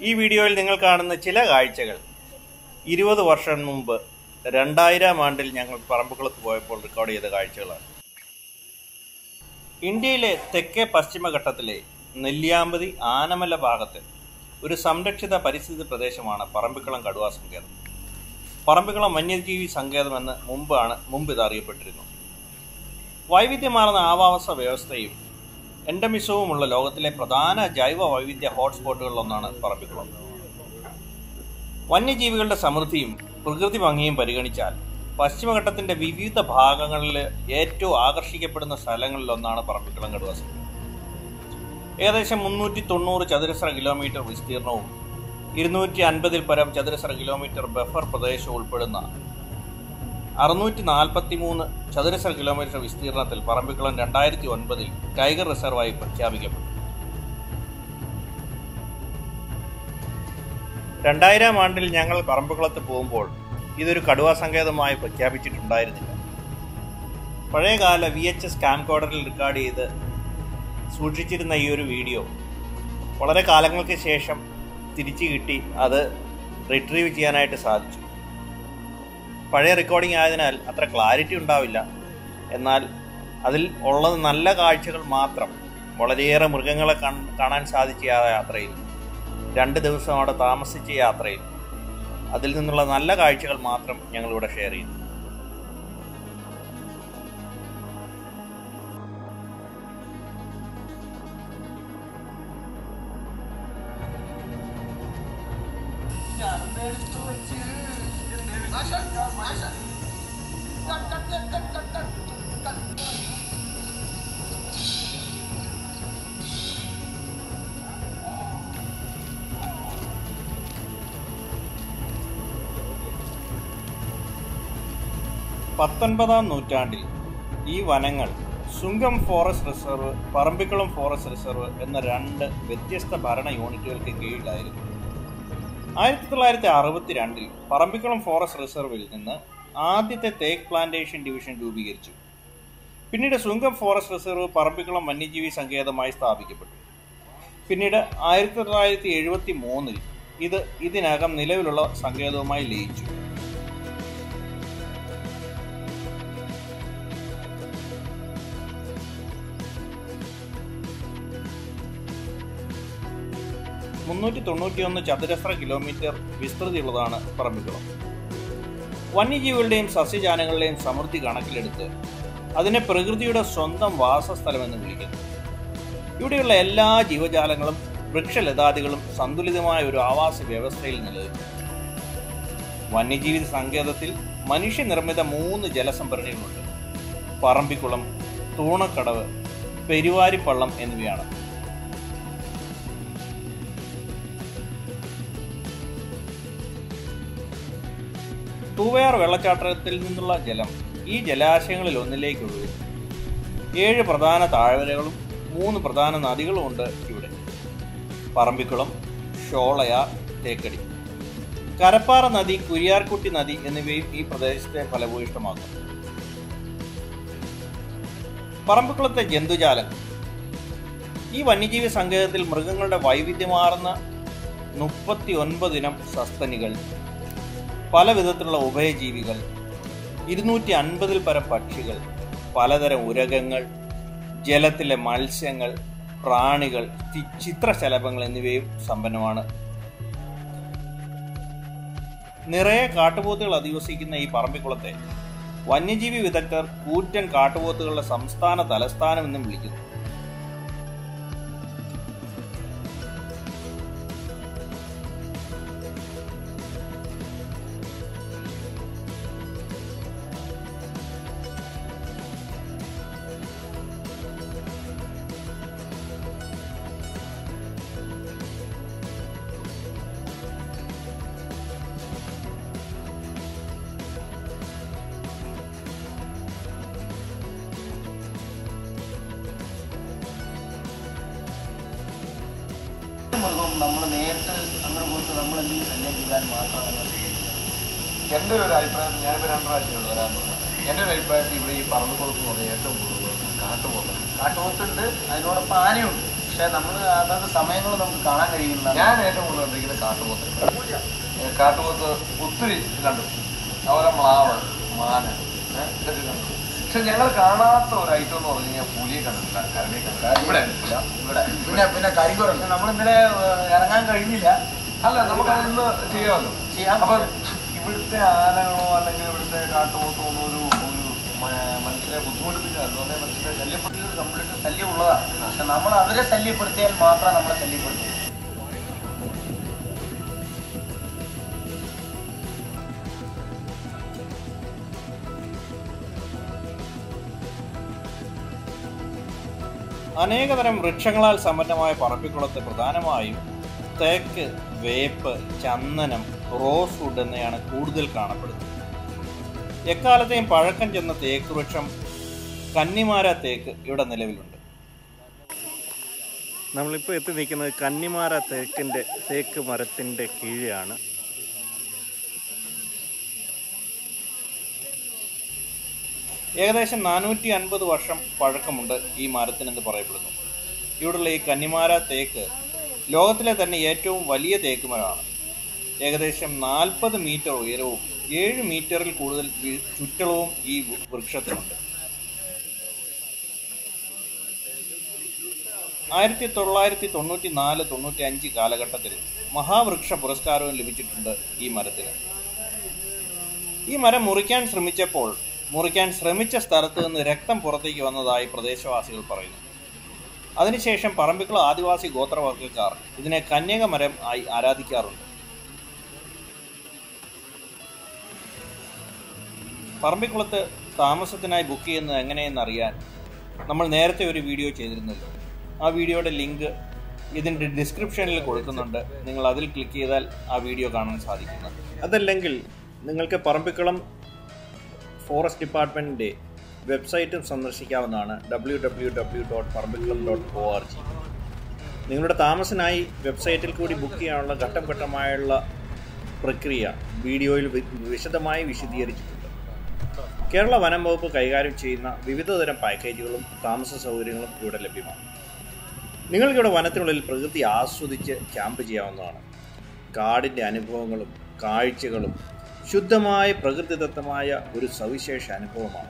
ഈ വീഡിയോയിൽ നിങ്ങൾ കാണുന്ന ചില കാഴ്ചകൾ ഇരുപത് വർഷം മുമ്പ് രണ്ടായിരം ആണ്ടിൽ ഞങ്ങൾ പറമ്പുകുളത്ത് പോയപ്പോൾ റെക്കോർഡ് ചെയ്ത കാഴ്ചകളാണ് ഇന്ത്യയിലെ തെക്കേ പശ്ചിമഘട്ടത്തിലെ നെല്ലിയാമ്പതി ആനമല ഭാഗത്ത് ഒരു സംരക്ഷിത പരിസ്ഥിതി പ്രദേശമാണ് പറമ്പിക്കുളം കടുവാ സങ്കേതം പറമ്പിക്കുളം വന്യജീവി സങ്കേതം എന്ന് മുമ്പാണ് മുമ്പ് ഇത് അറിയപ്പെട്ടിരുന്നു വൈവിധ്യമാർന്ന ആവാസ വ്യവസ്ഥയും എൻഡമിസവുമുള്ള ലോകത്തിലെ പ്രധാന ജൈവ വൈവിധ്യ ഹോട്ട്സ്പോട്ടുകളിലൊന്നാണ് പറമ്പിക്കുളം വന്യജീവികളുടെ സമൃദ്ധിയും പ്രകൃതി ഭംഗിയും പരിഗണിച്ചാൽ പശ്ചിമഘട്ടത്തിന്റെ വിവിധ ഭാഗങ്ങളിൽ ഏറ്റവും ആകർഷിക്കപ്പെടുന്ന സ്ഥലങ്ങളിലൊന്നാണ് പറമ്പിക്കുളം കടുവാസം ഏകദേശം മുന്നൂറ്റി തൊണ്ണൂറ് ചതുരശ്ര കിലോമീറ്റർ വിസ്തീർണവും ഇരുന്നൂറ്റി അൻപതിൽ പരം ചതുരശ്ര കിലോമീറ്റർ ബഫർ പ്രദേശവും ഉൾപ്പെടുന്ന അറുന്നൂറ്റി നാൽപ്പത്തി മൂന്ന് ചതുരശ്ര കിലോമീറ്റർ വിസ്തീർണത്തിൽ പറമ്പിക്കുളം രണ്ടായിരത്തി ഒൻപതിൽ ടൈഗർ റിസർവായി പ്രഖ്യാപിക്കപ്പെട്ടു രണ്ടായിരം ആണ്ടിൽ ഞങ്ങൾ പറമ്പുകുളത്ത് പോകുമ്പോൾ ഇതൊരു കടുവാ സങ്കേതമായി പ്രഖ്യാപിച്ചിട്ടുണ്ടായിരുന്നില്ല പഴയകാല വി എച്ച് എസ് കാംകോഡറിൽ റെക്കോർഡ് ചെയ്ത് സൂക്ഷിച്ചിരുന്ന ഈ ഒരു വീഡിയോ വളരെ കാലങ്ങൾക്ക് ശേഷം തിരിച്ചു കിട്ടി അത് റിട്രീവ് ചെയ്യാനായിട്ട് സാധിച്ചു പഴയ റെക്കോർഡിംഗ് ആയതിനാൽ അത്ര ക്ലാരിറ്റി ഉണ്ടാവില്ല എന്നാൽ അതിൽ ഉള്ളത് നല്ല കാഴ്ചകൾ മാത്രം വളരെയേറെ മൃഗങ്ങളെ കാണാൻ സാധിച്ച ആ യാത്രയിൽ രണ്ട് ദിവസം അവിടെ താമസിച്ച യാത്രയിൽ അതിൽ നിന്നുള്ള നല്ല കാഴ്ചകൾ മാത്രം ഞങ്ങളിവിടെ ഷെയർ ചെയ്യുന്നു പത്തൊൻപതാം നൂറ്റാണ്ടിൽ ഈ വനങ്ങൾ Sungam forest reserve Parambikulam forest reserve എന്ന രണ്ട് വ്യത്യസ്ത ഭരണ യൂണിറ്റുകൾക്ക് കീഴിലായിരുന്നു ആയിരത്തി തൊള്ളായിരത്തി അറുപത്തിരണ്ടിൽ പറമ്പിക്കുളം ഫോറസ്റ്റ് റിസർവിൽ നിന്ന് ആദ്യത്തെ തേക്ക് പ്ലാന്റേഷൻ ഡിവിഷൻ രൂപീകരിച്ചു പിന്നീട് സുങ്കം ഫോറസ്റ്റ് റിസർവ് പറമ്പിക്കുളം വന്യജീവി സങ്കേതമായി സ്ഥാപിക്കപ്പെട്ടു പിന്നീട് ആയിരത്തി തൊള്ളായിരത്തി എഴുപത്തി മൂന്നിൽ ഇത് ഇതിനകം നിലവിലുള്ള സങ്കേതവുമായി ലയിച്ചു മുന്നൂറ്റി തൊണ്ണൂറ്റിയൊന്ന് ചതുരശ്ര കിലോമീറ്റർ വിസ്തൃതിയുള്ളതാണ് പറമ്പിക്കുളം വന്യജീവികളുടെയും സസ്യജാലങ്ങളുടെയും സമൃദ്ധി കണക്കിലെടുത്ത് അതിനെ പ്രകൃതിയുടെ സ്വന്തം വാസസ്ഥലമെന്ന് വിളിക്കുന്നു ഇവിടെയുള്ള എല്ലാ ജീവജാലങ്ങളും വൃക്ഷലതാദികളും സന്തുലിതമായ ഒരു ആവാസ വ്യവസ്ഥയിൽ നിലനിൽക്കുന്നു വന്യജീവി സങ്കേതത്തിൽ മനുഷ്യനിർമ്മിത മൂന്ന് ജലസംഭരണികളുണ്ട് പറമ്പിക്കുളം തൂണക്കടവ് പെരുവാരിപ്പള്ളം എന്നിവയാണ് തൂവയാർ വെള്ളച്ചാട്ടത്തിൽ നിന്നുള്ള ജലം ഈ ജലാശയങ്ങളിൽ ഒന്നിലേക്ക് ഒഴുകുന്നു ഏഴ് പ്രധാന താഴ്വരകളും മൂന്ന് പ്രധാന നദികളും ഉണ്ട് ഇവിടെ പറമ്പിക്കുളം ഷോളയാർ തേക്കടി കരപ്പാറ നദി കുരിയാർകുട്ടി നദി എന്നിവയും ഈ പ്രദേശത്തെ ഫലഭൂയിഷ്ടമാക്കും പറമ്പിക്കുളത്തെ ജന്തുജാലങ്ങൾ ഈ വന്യജീവി സങ്കേതത്തിൽ മൃഗങ്ങളുടെ വൈവിധ്യമാർന്ന മുപ്പത്തി ഒൻപതിനം സസ്തനികൾ പല വിധത്തിലുള്ള ഉഭയജീവികൾ ഇരുന്നൂറ്റി അൻപതിൽ പരം പക്ഷികൾ പലതരം ഉരകങ്ങൾ ജലത്തിലെ മത്സ്യങ്ങൾ പ്രാണികൾ ചിത്രശലഭങ്ങൾ എന്നിവയും സമ്പന്നമാണ് നിറയെ കാട്ടുപോത്തുകൾ അധിവസിക്കുന്ന ഈ പറമ്പിക്കുളത്തെ വന്യജീവി വിദഗ്ധർ കൂറ്റൻ കാട്ടുപോത്തുകളുടെ സംസ്ഥാന തലസ്ഥാനം എന്നും വിളിക്കുന്നു മൃഗം നമ്മൾ നേരിട്ട് അങ്ങനെ പോയിട്ട് നമ്മൾ എന്തെങ്കിലും ശല്യം ചെയ്താൽ മാത്രമാണ് എൻ്റെ ഒരു അഭിപ്രായം ഞാനിപ്പോൾ രണ്ട് പ്രാവശ്യമുള്ളൂ വരാൻ പോകുന്നത് എൻ്റെ ഒരു അഭിപ്രായത്തിൽ ഇവിടെ ഈ പറമ്പ് കൊടുക്കുന്നത് ഏറ്റവും കൂടുതൽ കാട്ടുപോകുന്നത് കാട്ടുപോത്തുണ്ട് അതിനോടൊപ്പം ആനയുണ്ട് പക്ഷെ നമ്മൾ അതാത് സമയങ്ങൾ നമുക്ക് കാണാൻ കഴിയുന്നതാണ് ഞാൻ ഏറ്റവും കൂടുതൽ കണ്ടിരിക്കുന്നത് കാട്ടുപോത്ത് ഏ, കാട്ടുപോത്ത് ഒത്തിരി കണ്ടു അതുപോലെ മ്ലാവ് മാന് ഏ, ഇതൊക്കെ കണ്ടു പക്ഷെ ഞങ്ങൾ കാണാത്ത ഒരു ഐറ്റം എന്ന് പറഞ്ഞു കഴിഞ്ഞാൽ പുലിയെ കണ്ടിട്ടില്ല കരടിയെ കണ്ടിട്ടില്ല ഇവിടെ ഇല്ല. ഇവിടെ പിന്നെ പിന്നെ കരികുറച്ച് നമ്മൾ ഇന്നലെ ഏഹ്, ഇറങ്ങാൻ കഴിഞ്ഞില്ല അല്ല നമുക്ക് അതൊന്ന് ചെയ്യാമല്ലോ ചെയ്യാം. അപ്പൊ ഇവിടുത്തെ ആനകളോ അല്ലെങ്കിൽ ഇവിടുത്തെ കാട്ടുപോത്തോ ഒന്നും ഒരു ഒരു മ- മനുഷ്യരെ ബുദ്ധിമുട്ടിപ്പിക്കുക അതുപോലെ മനുഷ്യരെ ശല്യപ്പെടുത്തുക കംപ്ലീറ്റ് ശല്യമുള്ളതാണ് പക്ഷെ നമ്മൾ അവരെ ശല്യപ്പെടുത്തിയാൽ മാത്രം നമ്മളെ ശല്യപ്പെടുത്തും അനേകതരം വൃക്ഷങ്ങളാൽ സമ്പന്നമായ പറമ്പിക്കുളത്ത് പ്രധാനമായും തേക്ക് വേപ്പ് ചന്ദനം റോസ് വുഡ് എന്നിവയാണ് കൂടുതൽ കാണപ്പെടുന്നത് എക്കാലത്തെയും പഴക്കം ചെന്ന തേക്ക് വൃക്ഷം കന്നിമാര തേക്ക് ഇവിടെ നിലവിലുണ്ട് നമ്മളിപ്പോൾ എത്തി നിൽക്കുന്നത് കന്നിമാര തേക്കിൻ്റെ തേക്ക് മരത്തിൻ്റെ കീഴെയാണ് ഏകദേശം നാനൂറ്റി അൻപത് വർഷം പഴക്കമുണ്ട് ഈ മരത്തിനെന്ന് പറയപ്പെടുന്നു ഇവിടുള്ള ഈ കന്നിമാര തേക്ക് ലോകത്തിലെ തന്നെ ഏറ്റവും വലിയ തേക്ക് മരമാണ് ഏകദേശം നാൽപ്പത് മീറ്റർ ഉയരവും ഏഴ് മീറ്ററിൽ കൂടുതൽ വി- ചുറ്റളവും ഈ വൃ- വൃക്ഷത്തിനുണ്ട് ആയിരത്തി തൊള്ളായിരത്തി തൊണ്ണൂറ്റി നാല് തൊണ്ണൂറ്റി അഞ്ച് കാലഘട്ടത്തിൽ മഹാവൃക്ഷ പുരസ്കാരവും ലഭിച്ചിട്ടുണ്ട് ഈ മരത്തിന് ഈ മരം മുറിക്കാൻ ശ്രമിച്ചപ്പോൾ മുറിക്കാൻ ശ്രമിച്ച സ്ഥലത്ത് നിന്ന് രക്തം പുറത്തേക്ക് വന്നതായി പ്രദേശവാസികൾ പറയുന്നു അതിനുശേഷം പറമ്പിക്കുള ആദിവാസി ഗോത്രവർഗ്ഗക്കാർ ഇതിനെ കന്യക മരം ആയി ആരാധിക്കാറുണ്ട് പറമ്പിക്കുളത്ത് താമസത്തിനായി ബുക്ക് ചെയ്യുന്നത് എങ്ങനെയെന്ന് അറിയാൻ നമ്മൾ നേരത്തെ ഒരു വീഡിയോ ചെയ്തിരുന്നല്ലോ ആ വീഡിയോയുടെ ലിങ്ക് ഇതിൻ്റെ ഡിസ്ക്രിപ്ഷനിൽ കൊടുക്കുന്നുണ്ട് നിങ്ങൾ അതിൽ ക്ലിക്ക് ചെയ്താൽ ആ വീഡിയോ കാണാൻ സാധിക്കുന്നത് അതല്ലെങ്കിൽ നിങ്ങൾക്ക് പറമ്പിക്കുളം ഫോറസ്റ്റ് ഡിപ്പാർട്ട്മെൻറ്റിൻ്റെ വെബ്സൈറ്റും സന്ദർശിക്കാവുന്നതാണ് W W W dot Parambikulam dot O R G നിങ്ങളുടെ താമസത്തിനായി വെബ്സൈറ്റിൽ കൂടി ബുക്ക് ചെയ്യാനുള്ള ഘട്ടം ഘട്ടമായുള്ള പ്രക്രിയ വീഡിയോയിൽ വി- വിശദമായി വിശദീകരിച്ചിട്ടുണ്ട് കേരള വനം വകുപ്പ് കൈകാര്യം ചെയ്യുന്ന വിവിധതരം പാക്കേജുകളും താമസ സൗകര്യങ്ങളും ഇവിടെ ലഭ്യമാണ് നിങ്ങൾക്കിവിടെ വനത്തിനുള്ളിൽ പ്രകൃതി ആസ്വദിച്ച് ക്യാമ്പ് ചെയ്യാവുന്നതാണ് കാടിൻ്റെ അനുഭവങ്ങളും കാഴ്ചകളും ശുദ്ധമായ പ്രകൃതിദത്തമായ ഒരു സവിശേഷ അനുഭവമാണ്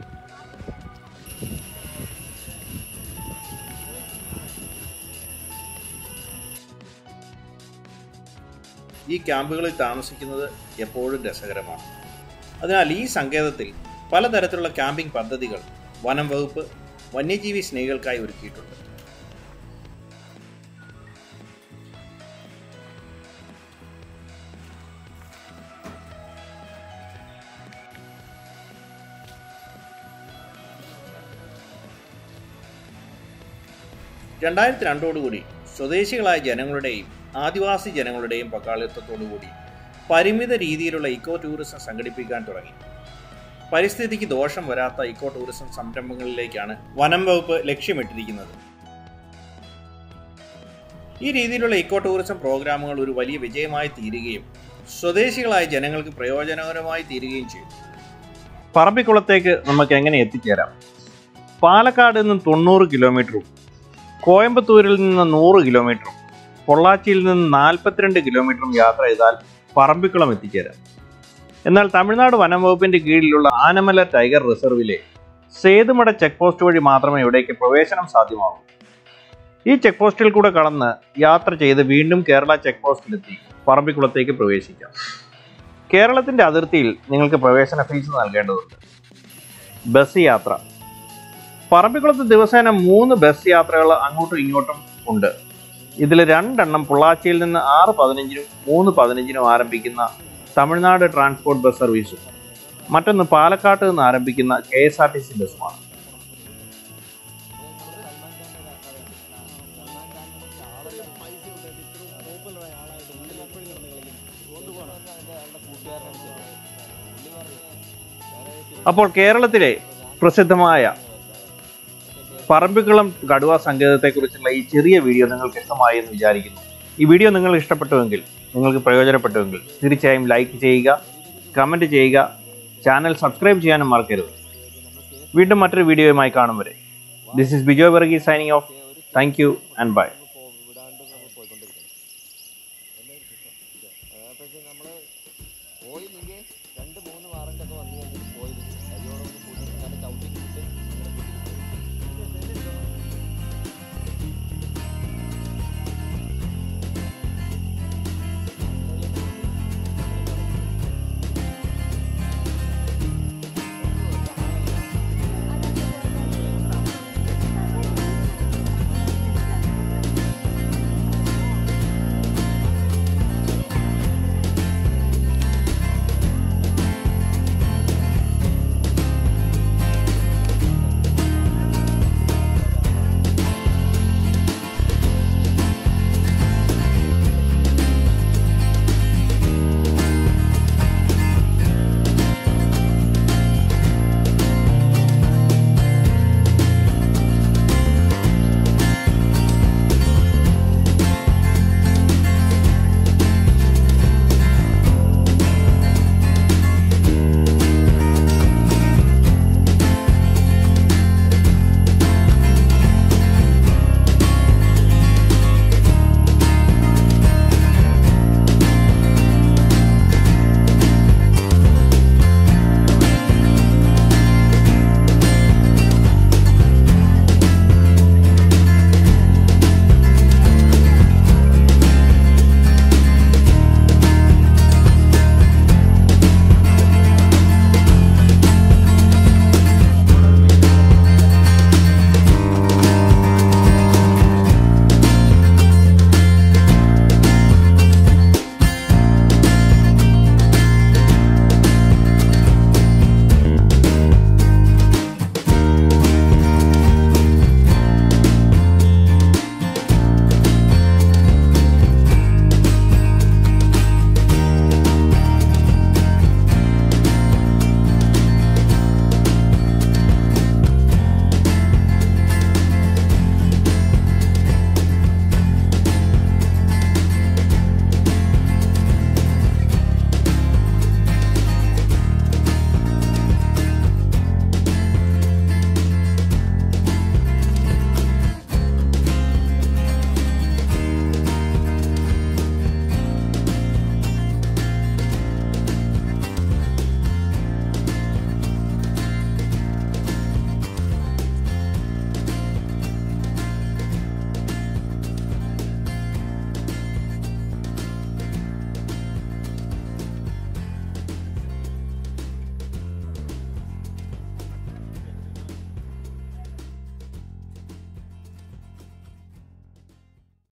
ഈ ക്യാമ്പുകളിൽ താമസിക്കുന്നത് എപ്പോഴും രസകരമാണ് അതിനാൽ ഈ സങ്കേതത്തിൽ പലതരത്തിലുള്ള ക്യാമ്പിംഗ് പദ്ധതികൾ വനം വകുപ്പ് വന്യജീവി സ്നേഹികൾക്കായി ഒരുക്കിയിട്ടുണ്ട് രണ്ടായിരത്തി രണ്ടോടുകൂടി സ്വദേശികളായ ജനങ്ങളുടെയും ആദിവാസി ജനങ്ങളുടെയും പങ്കാളിത്തത്തോടുകൂടി പരിമിത രീതിയിലുള്ള ഇക്കോ ടൂറിസം സംഘടിപ്പിക്കാൻ തുടങ്ങി പരിസ്ഥിതിക്ക് ദോഷം വരാത്ത ഇക്കോ ടൂറിസം സംരംഭങ്ങളിലേക്കാണ് വനം വകുപ്പ് ലക്ഷ്യമിട്ടിരിക്കുന്നത് ഈ രീതിയിലുള്ള ഇക്കോ ടൂറിസം പ്രോഗ്രാമുകൾ ഒരു വലിയ വിജയമായി തീരുകയും സ്വദേശികളായ ജനങ്ങൾക്ക് പ്രയോജനകരമായി തീരുകയും ചെയ്തു പറമ്പിക്കുളത്തേക്ക് നമുക്ക് എങ്ങനെ എത്തിച്ചേരാം പാലക്കാട് നിന്നും തൊണ്ണൂറ് കിലോമീറ്ററും കോയമ്പത്തൂരിൽ നിന്ന് നൂറ് കിലോമീറ്ററും പൊള്ളാച്ചിയിൽ നിന്ന് നാൽപ്പത്തിരണ്ട് കിലോമീറ്ററും യാത്ര ചെയ്താൽ പറമ്പിക്കുളം എത്തിച്ചേരാം എന്നാൽ തമിഴ്നാട് വനം വകുപ്പിന്റെ കീഴിലുള്ള ആനമല ടൈഗർ റിസർവിലെ സേതുമട ചെക്ക് പോസ്റ്റ് വഴി മാത്രമേ ഇവിടേക്ക് പ്രവേശനം സാധ്യമാകൂ ഈ ചെക്ക് പോസ്റ്റിൽ കൂടെ കടന്ന് യാത്ര ചെയ്ത് വീണ്ടും കേരള ചെക്ക് പോസ്റ്റിലെത്തി പറമ്പിക്കുളത്തേക്ക് പ്രവേശിക്കാം കേരളത്തിന്റെ അതിർത്തിയിൽ നിങ്ങൾക്ക് പ്രവേശന ഫീസ് നൽകേണ്ടതുണ്ട് ബസ് യാത്ര പറമ്പിക്കുളത്ത് ദിവസേന മൂന്ന് ബസ് യാത്രകൾ അങ്ങോട്ടും ഇങ്ങോട്ടും ഉണ്ട് ഇതിൽ രണ്ടെണ്ണം പൊള്ളാച്ചിയിൽ നിന്ന് ആറ് പതിനഞ്ചിനും മൂന്ന് പതിനഞ്ചിനും ആരംഭിക്കുന്ന തമിഴ്നാട് ട്രാൻസ്പോർട്ട് ബസ് സർവീസും മറ്റൊന്ന് പാലക്കാട്ട് നിന്ന് ആരംഭിക്കുന്ന K S R T C ബസ്സുമാണ് അപ്പോൾ കേരളത്തിലെ പ്രസിദ്ധമായ പറമ്പിക്കുളം കടുവ സങ്കേതത്തെക്കുറിച്ചുള്ള ഈ ചെറിയ വീഡിയോ നിങ്ങൾക്ക് ഇഷ്ടമായി എന്ന് വിചാരിക്കുന്നു ഈ വീഡിയോ നിങ്ങൾ ഇഷ്ടപ്പെട്ടുവെങ്കിൽ നിങ്ങൾക്ക് പ്രയോജനപ്പെട്ടുവെങ്കിൽ തീർച്ചയായും ലൈക്ക് ചെയ്യുക കമൻറ്റ് ചെയ്യുക ചാനൽ സബ്സ്ക്രൈബ് ചെയ്യാനും മറക്കരുത് വീണ്ടും മറ്റൊരു വീഡിയോയുമായി കാണും വരെ this is Bijo Varghese signing off thank you and by